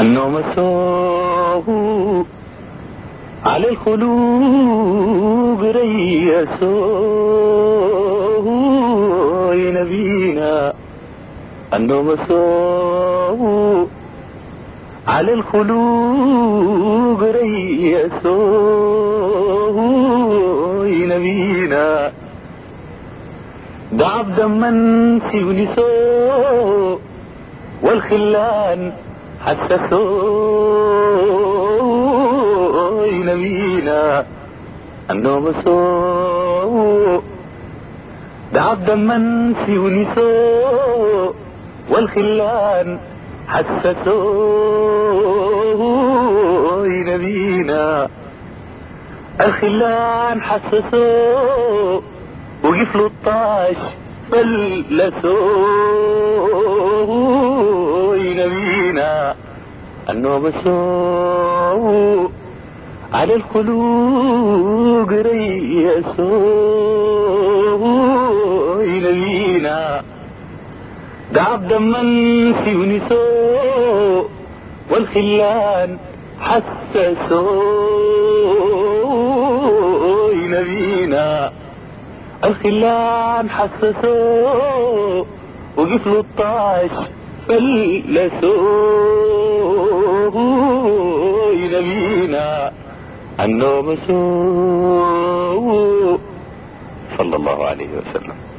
النوم سوه على الخلوق ريسوه نبينا النوم سوه على الخلوق ريسوه نبينا ده عبدا من في ونسوه والخلان حسسوه نبينا النوم سوء ده عبدا من في ونسوه والخلان حسسوه نبينا الخلان حسسوه وقف له الطاش فلسوه نبينا النوم سوء على الخلوق ريسوه نبينا ده عبدا من في ونسوه والخلان حسسوه نبينا الخلان حسسوه وقف له الطاش فلسوه نبينا النوم سوء صلى الله عليه وسلم